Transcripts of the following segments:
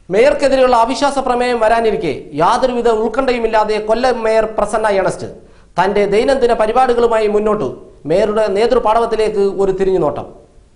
മേയർക്കെതിരെയുള്ള അവിശ്വാസ പ്രമേയം വരാനിരിക്കെ യാതൊരുവിധ ഉത്കണ്ഠയുമില്ലാതെ കൊല്ലം മേയർ പ്രസന്ന എണസ്റ്റ് തന്റെ ദൈനംദിന പരിപാടികളുമായി മുന്നോട്ട് മേയറുടെ നേതൃപാടവത്തിലേക്ക് ഒരു തിരിഞ്ഞുനോട്ടം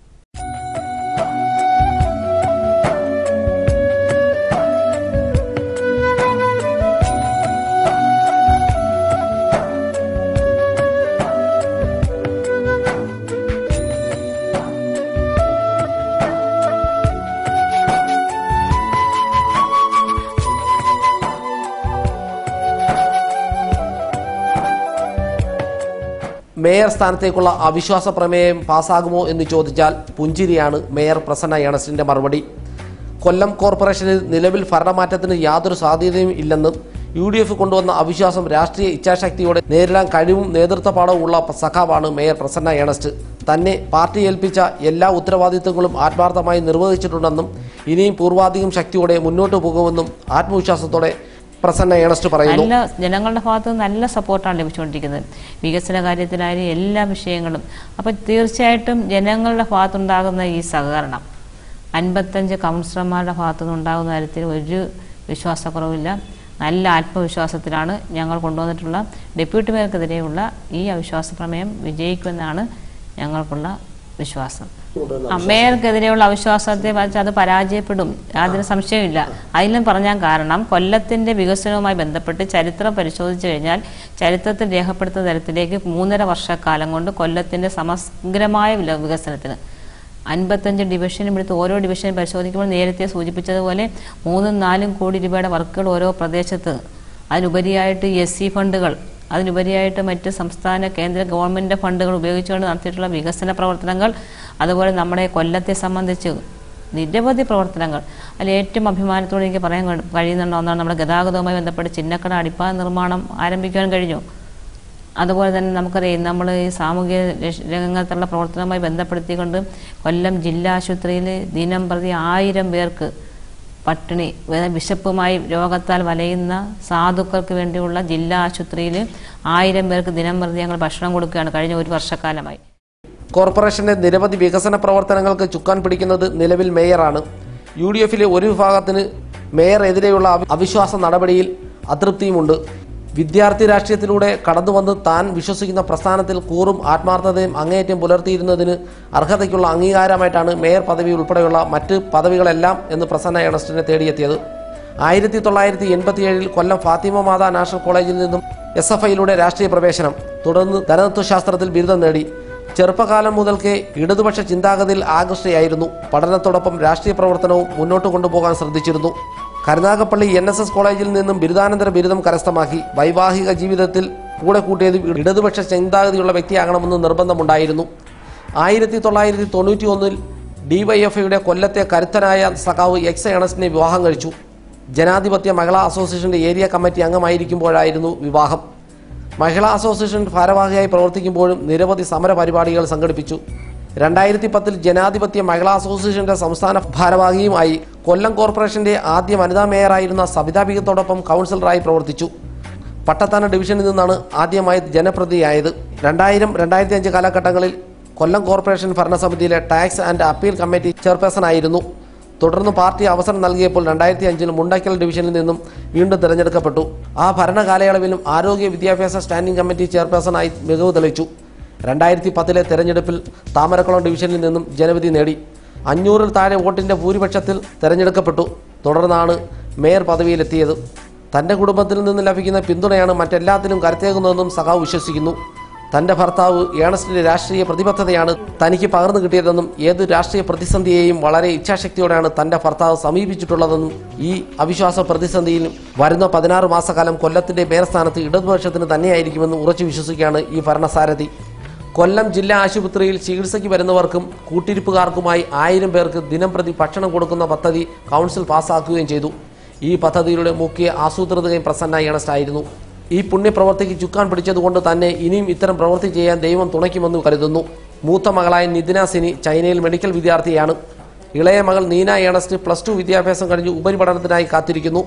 മേയർ സ്ഥാനത്തേക്കുള്ള അവിശ്വാസ പ്രമേയം പാസ്സാകുമോ എന്ന് ചോദിച്ചാൽ പുഞ്ചിരിയാണ് മേയർ പ്രസന്ന എണസ്റ്റിന്റെ മറുപടി കൊല്ലം കോർപ്പറേഷനിൽ നിലവിൽ ഭരണമാറ്റത്തിന് യാതൊരു സാധ്യതയും ഇല്ലെന്നും യു ഡി എഫ് കൊണ്ടുവന്ന അവിശ്വാസം രാഷ്ട്രീയ ഇച്ഛാശക്തിയോടെ നേരിടാൻ കഴിവും നേതൃത്വപാടവും ഉള്ള സഖാവാണ് മേയർ പ്രസന്ന എണസ്റ്റ് തന്നെ പാർട്ടി ഏൽപ്പിച്ച എല്ലാ ഉത്തരവാദിത്തങ്ങളും ആത്മാർത്ഥമായി നിർവഹിച്ചിട്ടുണ്ടെന്നും ഇനിയും പൂർവാധികം ശക്തിയോടെ മുന്നോട്ട് പോകുമെന്നും ആത്മവിശ്വാസത്തോടെ പ്രസന്ന എണസ്റ്റ് പറയുന്നു നല്ല ജനങ്ങളുടെ ഭാഗത്ത് നിന്ന് നല്ല സപ്പോർട്ടാണ് ലഭിച്ചുകൊണ്ടിരിക്കുന്നത് വികസന കാര്യത്തിലായാലും എല്ലാ വിഷയങ്ങളും അപ്പം തീർച്ചയായിട്ടും ജനങ്ങളുടെ ഭാഗത്തുണ്ടാകുന്ന ഈ സഹകരണം അൻപത്തഞ്ച് കൗൺസിലർമാരുടെ ഭാഗത്തു നിന്നുണ്ടാകുന്ന കാര്യത്തിൽ ഒരു വിശ്വാസക്കുറവില്ല നല്ല ആത്മവിശ്വാസത്തിലാണ് ഞങ്ങൾ കൊണ്ടുവന്നിട്ടുള്ള ഡെപ്യൂട്ടി മേയർക്കെതിരെയുള്ള ഈ അവിശ്വാസ പ്രമേയം വിജയിക്കുമെന്നാണ് ഞങ്ങൾക്കുള്ള വിശ്വാസം ആ, മേയർക്കെതിരെയുള്ള അവിശ്വാസത്തെ വെച്ച് അത് പരാജയപ്പെടും യാതൊരു സംശയമില്ല അതിലും പറഞ്ഞാൽ കാരണം കൊല്ലത്തിന്റെ വികസനവുമായി ബന്ധപ്പെട്ട് ചരിത്രം പരിശോധിച്ചു കഴിഞ്ഞാൽ ചരിത്രത്തിൽ രേഖപ്പെടുത്തുന്ന തരത്തിലേക്ക് മൂന്നര വർഷക്കാലം കൊണ്ട് കൊല്ലത്തിന്റെ സമഗ്രമായ വില- വികസനത്തിന് അൻപത്തഞ്ച് ഡിവിഷനും എടുത്ത് ഓരോ ഡിവിഷനും പരിശോധിക്കുമ്പോൾ നേരത്തെ സൂചിപ്പിച്ചതുപോലെ മൂന്നും നാലും കോടി രൂപയുടെ വർക്കുകൾ ഓരോ പ്രദേശത്ത് അതിനുപരിയായിട്ട് എസ് സി ഫണ്ടുകൾ അതിനുപരിയായിട്ട് മറ്റ് സംസ്ഥാന കേന്ദ്ര ഗവൺമെൻറ് ഫണ്ടുകൾ ഉപയോഗിച്ചുകൊണ്ട് നടത്തിയിട്ടുള്ള വികസന പ്രവർത്തനങ്ങൾ അതുപോലെ നമ്മുടെ കൊല്ലത്തെ സംബന്ധിച്ച് നിരവധി പ്രവർത്തനങ്ങൾ അതിൽ ഏറ്റവും അഭിമാനത്തോടെ എനിക്ക് പറയാൻ കഴി- കഴിയുന്നുണ്ട് ഒന്നാണ് നമ്മുടെ ഗതാഗതവുമായി ബന്ധപ്പെട്ട് ചിന്നക്കട അടിപ്പാത നിർമ്മാണം ആരംഭിക്കാൻ കഴിഞ്ഞു അതുപോലെ തന്നെ നമുക്കറിയാം നമ്മൾ ഈ സാമൂഹിക രക്ഷ- രംഗത്തുള്ള പ്രവർത്തനവുമായി ബന്ധപ്പെടുത്തിക്കൊണ്ട് കൊല്ലം ജില്ലാ ആശുപത്രിയിൽ ദിനം പ്രതി ആയിരം പേർക്ക് പട്ടിണി വേ- വിശപ്പുമായി രോഗത്താൽ വലയുന്ന സാധുക്കൾക്ക് വേണ്ടിയുള്ള ജില്ലാ ആശുപത്രിയിൽ ആയിരം പേർക്ക് ദിനം പ്രതി ഞങ്ങൾ ഭക്ഷണം കൊടുക്കുകയാണ് കഴിഞ്ഞ ഒരു വർഷക്കാലമായി കോർപ്പറേഷന്റെ നിരവധി വികസന പ്രവർത്തനങ്ങൾക്ക് ചുക്കാൻ പിടിക്കുന്നത് നിലവിൽ മേയറാണ് യു ഡി എഫിലെ ഒരു വിഭാഗത്തിന് മേയർ എതിരെയുള്ള അവി- അവിശ്വാസ നടപടിയിൽ അതൃപ്തിയുമുണ്ട് വിദ്യാർത്ഥി രാഷ്ട്രീയത്തിലൂടെ കടന്നുവന്ന് താൻ വിശ്വസിക്കുന്ന പ്രസ്ഥാനത്തിൽ കൂറും ആത്മാർത്ഥതയും അങ്ങേയറ്റം പുലർത്തിയിരുന്നതിന് അർഹതയ്ക്കുള്ള അംഗീകാരമായിട്ടാണ് മേയർ പദവി ഉൾപ്പെടെയുള്ള മറ്റ് പദവികളെല്ലാം എന്ന് പ്രസന്ന ഏണസ്റ്റിനെ തേടിയെത്തിയത് ആയിരത്തി തൊള്ളായിരത്തി എൺപത്തിയേഴിൽ കൊല്ലം ഫാത്തിമ മാതാ നാഷണൽ കോളേജിൽ നിന്നും എസ് എഫ് ഐയിലൂടെ രാഷ്ട്രീയ പ്രവേശനം തുടർന്ന് ധനതത്വശാസ്ത്രത്തിൽ ബിരുദം നേടി ചെറുപ്പകാലം മുതൽക്കേ ഇടതുപക്ഷ ചിന്താഗതിയിൽ ആകൃഷ്ടയായിരുന്നു പഠനത്തോടൊപ്പം രാഷ്ട്രീയ പ്രവർത്തനവും മുന്നോട്ട് കൊണ്ടുപോകാൻ ശ്രദ്ധിച്ചിരുന്നു കരുനാഗപ്പള്ളി എൻ എസ് എസ് കോളേജിൽ നിന്നും ബിരുദാനന്തര ബിരുദം കരസ്ഥമാക്കി വൈവാഹിക ജീവിതത്തിൽ കൂടെ കൂട്ടിയത് ഇടതുപക്ഷ ചിന്താഗതിയുള്ള വ്യക്തിയാകണമെന്ന് നിർബന്ധമുണ്ടായിരുന്നു ആയിരത്തി തൊള്ളായിരത്തി തൊണ്ണൂറ്റി ഒന്നിൽ ഡിവൈഎഫ്ഐയുടെ കൊല്ലത്തെ കരുത്തനായ സഖാവ് എക്സ് എണസിനെ വിവാഹം കഴിച്ചു ജനാധിപത്യ മഹിളാ അസോസിയേഷന്റെ ഏരിയ കമ്മിറ്റി അംഗമായിരിക്കുമ്പോഴായിരുന്നു വിവാഹം മഹിളാ അസോസിയേഷൻ ഭാരവാഹിയായി പ്രവർത്തിക്കുമ്പോഴും നിരവധി സമര പരിപാടികൾ സംഘടിപ്പിച്ചു രണ്ടായിരത്തി പത്തിൽ ജനാധിപത്യ മഹിളാ അസോസിയേഷന്റെ സംസ്ഥാന ഭാരവാഹിയുമായി കൊല്ലം കോർപ്പറേഷന്റെ ആദ്യ വനിതാ മേയറായിരുന്ന സബിതാ ബീഗത്തോടൊപ്പം കൗൺസിലറായി പ്രവർത്തിച്ചു പട്ടത്താന ഡിവിഷനിൽ നിന്നാണ് ആദ്യമായി ജനപ്രതിയായത് രണ്ടായിരം രണ്ടായിരത്തി അഞ്ച് കാലഘട്ടങ്ങളിൽ കൊല്ലം കോർപ്പറേഷൻ ഭരണസമിതിയിലെ tax and appeal committee chairperson ആയിരുന്നു തുടർന്ന് പാർട്ടി അവസരം നൽകിയപ്പോൾ രണ്ടായിരത്തി അഞ്ചിൽ മുണ്ടക്കൽ ഡിവിഷനിൽ നിന്നും വീണ്ടും തിരഞ്ഞെടുക്കപ്പെട്ടു ആ ഭരണകാലയളവിലും ആരോഗ്യ വിദ്യാഭ്യാസ സ്റ്റാൻഡിംഗ് കമ്മിറ്റി ചെയർപേഴ്സണായി മികവ് തെളിയിച്ചു രണ്ടായിരത്തി പത്തിലെ തെരഞ്ഞെടുപ്പിൽ താമരക്കുളം ഡിവിഷനിൽ നിന്നും ജനവിധി നേടി അഞ്ഞൂറിൽ താഴെ വോട്ടിന്റെ ഭൂരിപക്ഷത്തിൽ തെരഞ്ഞെടുക്കപ്പെട്ടു തുടർന്നാണ് മേയർ പദവിയിലെത്തിയത് തന്റെ കുടുംബത്തിൽ നിന്ന് ലഭിക്കുന്ന പിന്തുണയാണ് മറ്റെല്ലാത്തിനും കരുത്തേകുന്നതെന്നും സഖാവ് വിശ്വസിക്കുന്നു തന്റെ ഭർത്താവ് ഏണസ്റ്റിന്റെ രാഷ്ട്രീയ പ്രതിബദ്ധതയാണ് തനിക്ക് പകർന്നു കിട്ടിയതെന്നും ഏത് രാഷ്ട്രീയ പ്രതിസന്ധിയെയും വളരെ ഇച്ഛാശക്തിയോടെയാണ് തന്റെ ഭർത്താവ് സമീപിച്ചിട്ടുള്ളതെന്നും ഈ അവിശ്വാസ പ്രതിസന്ധിയിലും വരുന്ന പതിനാറ് മാസക്കാലം കൊല്ലത്തിന്റെ മേയർ സ്ഥാനത്ത് ഇടതുപക്ഷത്തിന് തന്നെയായിരിക്കുമെന്ന് ഉറച്ചു വിശ്വസിക്കുകയാണ് ഈ ഭരണസാരഥി കൊല്ലം ജില്ലാ ആശുപത്രിയിൽ ചികിത്സയ്ക്ക് വരുന്നവർക്കും കൂട്ടിരിപ്പുകാർക്കുമായി ആയിരം പേർക്ക് ദിനം പ്രതി ഭക്ഷണം കൊടുക്കുന്ന പദ്ധതി കൗൺസിൽ പാസ്സാക്കുകയും ചെയ്തു ഈ പദ്ധതിയുടെ മുഖ്യ ആസൂത്രിതയും പ്രസന്ന ഏണസ്റ്റ് ആയിരുന്നു ഈ പുണ്യപ്രവർത്തിക്ക് ചുക്കാൻ പിടിച്ചതുകൊണ്ട് തന്നെ ഇനിയും ഇത്തരം പ്രവൃത്തി ചെയ്യാൻ ദൈവം തുണയ്ക്കുമെന്ന് കരുതുന്നു മൂത്ത മകളായ നിതിന സിനി ചൈനയിൽ മെഡിക്കൽ വിദ്യാർത്ഥിയാണ് ഇളയ മകൾ നീന ഏണസ്റ്റ് പ്ലസ് ടു വിദ്യാഭ്യാസം കഴിഞ്ഞ് ഉപരിപഠനത്തിനായി കാത്തിരിക്കുന്നു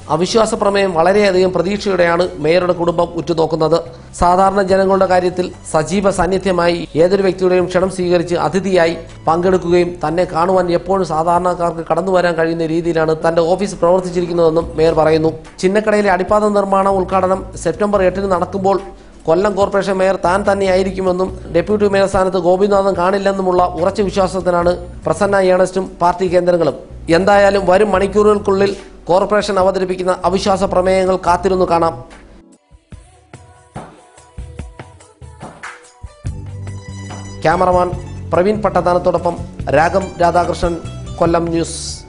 അവിശ്വാസ പ്രമേയം വളരെയധികം പ്രതീക്ഷയോടെയാണ് മേയറുടെ കുടുംബം ഉറ്റുനോക്കുന്നത് സാധാരണ ജനങ്ങളുടെ കാര്യത്തിൽ സജീവ സാന്നിധ്യമായി ഏതൊരു വ്യക്തിയുടെയും ക്ഷണം സ്വീകരിച്ച് അതിഥിയായി പങ്കെടുക്കുകയും തന്നെ കാണുവാൻ എപ്പോഴും സാധാരണക്കാർക്ക് കടന്നു വരാൻ കഴിയുന്ന രീതിയിലാണ് തന്റെ ഓഫീസ് പ്രവർത്തിച്ചിരിക്കുന്നതെന്നും മേയർ പറയുന്നു ചിന്നക്കടയിലെ അടിപ്പാത നിർമ്മാണ ഉദ്ഘാടനം സെപ്റ്റംബർ എട്ടിന് നടക്കുമ്പോൾ കൊല്ലം കോർപ്പറേഷൻ മേയർ താൻ തന്നെയായിരിക്കുമെന്നും ഡെപ്യൂട്ടി മേയർ സ്ഥാനത്ത് ഗോപിനാഥൻ കാണില്ലെന്നുമുള്ള ഉറച്ച വിശ്വാസത്തിനാണ് പ്രസന്ന ഏണസ്റ്റും പാർട്ടി കേന്ദ്രങ്ങളും എന്തായാലും വരും മണിക്കൂറുകൾക്കുള്ളിൽ കോർപ്പറേഷൻ അവതരിപ്പിക്കുന്ന അവിശ്വാസ പ്രമേയങ്ങൾ കാത്തിരുന്നു കാണാം ക്യാമറമാൻ പ്രവീൺ പട്ടത്താനത്തോടൊപ്പം രാഗം രാധാകൃഷ്ണൻ കൊല്ലം ന്യൂസ്